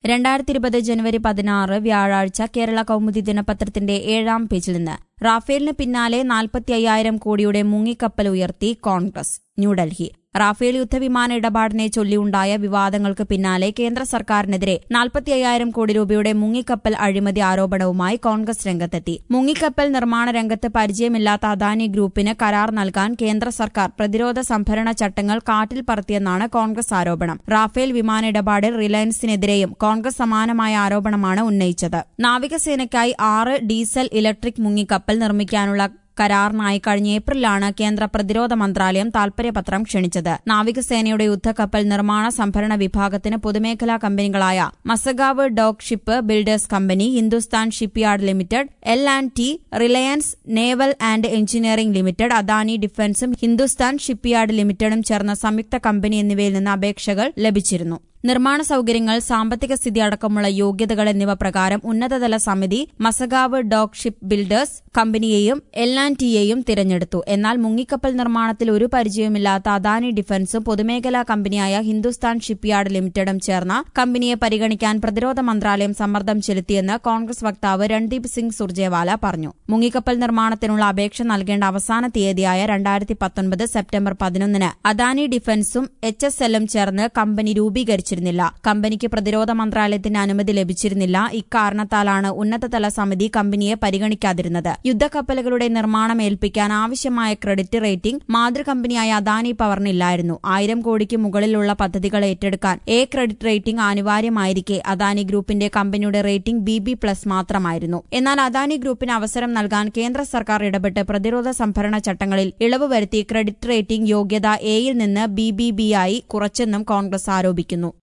രണ്ടായിരത്തി ഇരുപത് ജനുവരി പതിനാറ് വ്യാഴാഴ്ച കേരള കൗമുദി ദിനപത്രത്തിന്റെ ഏഴാം പേജിൽ നിന്ന് റാഫേലിന് പിന്നാലെ നാൽപ്പത്തി അയ്യായിരം കോടിയുടെ മുങ്ങിക്കപ്പൽ ഉയർത്തി കോൺഗ്രസ് ന്യൂഡൽഹി റാഫേൽ യുദ്ധവിമാന ഇടപാടിനെ ചൊല്ലിയുണ്ടായ വിവാദങ്ങൾക്ക് പിന്നാലെ കേന്ദ്ര സർക്കാരിനെതിരെ നാൽപ്പത്തി അയ്യായിരം കോടി രൂപയുടെ മുങ്ങിക്കപ്പൽ അഴിമതി ആരോപണവുമായി കോൺഗ്രസ് രംഗത്തെത്തി മുങ്ങിക്കപ്പൽ നിർമ്മാണ രംഗത്ത് പരിചയമില്ലാത്ത അദാനി ഗ്രൂപ്പിന് കരാർ നൽകാൻ കേന്ദ്ര സർക്കാർ പ്രതിരോധ സംഭരണ ചട്ടങ്ങൾ കാറ്റിൽ പറത്തിയെന്നാണ് കോൺഗ്രസ് ആരോപണം റാഫേൽ വിമാന ഇടപാടിൽ റിലയൻസിനെതിരെയും കോൺഗ്രസ് സമാനമായ ആരോപണമാണ് ഉന്നയിച്ചത് നാവികസേനയ്ക്കായി ആറ് ഡീസൽ ഇലക്ട്രിക് മുങ്ങിക്കപ്പൽ നിർമ്മിക്കാനുള്ള കരാറിനായി കഴിഞ്ഞ ഏപ്രിലാണ് കേന്ദ്ര പ്രതിരോധ മന്ത്രാലയം താൽപര്യപത്രം ക്ഷണിച്ചത് നാവികസേനയുടെ യുദ്ധക്കപ്പൽ നിർമ്മാണ സംഭരണ വിഭാഗത്തിന് പൊതുമേഖലാ കമ്പനികളായ Mazagon dock ship builders company Hindustan shipyard limited L and T Reliance naval and engineering limited Adani ഡിഫൻസും ഹിന്ദുസ്ഥാൻ ഷിപ്പ്യാർഡ് ലിമിറ്റഡും ചേർന്ന സംയുക്ത കമ്പനി എന്നിവയിൽ നിന്ന് അപേക്ഷകൾ ലഭിച്ചിരുന്നു നിർമ്മാണ സൌകര്യങ്ങൾ സാമ്പത്തിക സ്ഥിതി അടക്കമുള്ള യോഗ്യതകൾ എന്നിവ പ്രകാരം ഉന്നതതല സമിതി മസഗാവ് ഡോക്ക് ഷിപ്പ് ബിൽഡേഴ്സ് കമ്പനിയെയും എൽ ആൻഡ് ടിയെയും തിരഞ്ഞെടുത്തു എന്നാൽ മുങ്ങിക്കപ്പൽ നിർമ്മാണത്തിൽ ഒരു പരിചയവുമില്ലാത്ത അദാനി ഡിഫൻസും പൊതുമേഖലാ കമ്പനിയായ ഹിന്ദുസ്ഥാൻ ഷിപ്പ്യാർഡ് ലിമിറ്റഡും ചേർന്ന കമ്പനിയെ പരിഗണിക്കാൻ പ്രതിരോധ മന്ത്രാലയം സമ്മർദ്ദം ചെലുത്തിയെന്ന് കോൺഗ്രസ് വക്താവ് രൺദീപ് സിംഗ് സുർജേവാല പറഞ്ഞു മുങ്ങിക്കപ്പൽ നിർമ്മാണത്തിനുള്ള അപേക്ഷ നൽകേണ്ട അവസാന തീയതിയായ രണ്ടായിരത്തി പത്തൊൻപത് സെപ്റ്റംബർ പതിനൊന്നിന് അദാനി ഡിഫൻസും എച്ച് എസ് എല്ലും ചേർന്ന് കമ്പനി രൂപീകരിച്ചു ലഭിച്ചിരുന്നില്ല കമ്പനിക്ക് പ്രതിരോധ മന്ത്രാലയത്തിന്റെ അനുമതി ലഭിച്ചിരുന്നില്ല ഇക്കാരണത്താലാണ് ഉന്നതതല സമിതി കമ്പനിയെ പരിഗണിക്കാതിരുന്നത് യുദ്ധക്കപ്പലുകളുടെ നിർമ്മാണം ഏൽപ്പിക്കാൻ ആവശ്യമായ ക്രെഡിറ്റ് റേറ്റിംഗ് മാതൃകമ്പനിയായ അദാനി പവറിനില്ലായിരുന്നു ആയിരം കോടിക്ക് മുകളിലുള്ള പദ്ധതികൾ ഏറ്റെടുക്കാൻ എ ക്രെഡിറ്റ് റേറ്റിംഗ് അനിവാര്യമായിരിക്കെ അദാനി ഗ്രൂപ്പിന്റെ കമ്പനിയുടെ റേറ്റിംഗ് ബി ബി പ്ലസ് മാത്രമായിരുന്നു എന്നാൽ അദാനി ഗ്രൂപ്പിന് അവസരം നൽകാൻ കേന്ദ്ര സർക്കാർ ഇടപെട്ട് പ്രതിരോധ സംഭരണ ചട്ടങ്ങളിൽ ഇളവ് വരുത്തി ക്രെഡിറ്റ് റേറ്റിംഗ് യോഗ്യത എയിൽ നിന്ന് ബി ബി ബി ആയി കുറച്ചെന്നും കോൺഗ്രസ് ആരോപിക്കുന്നു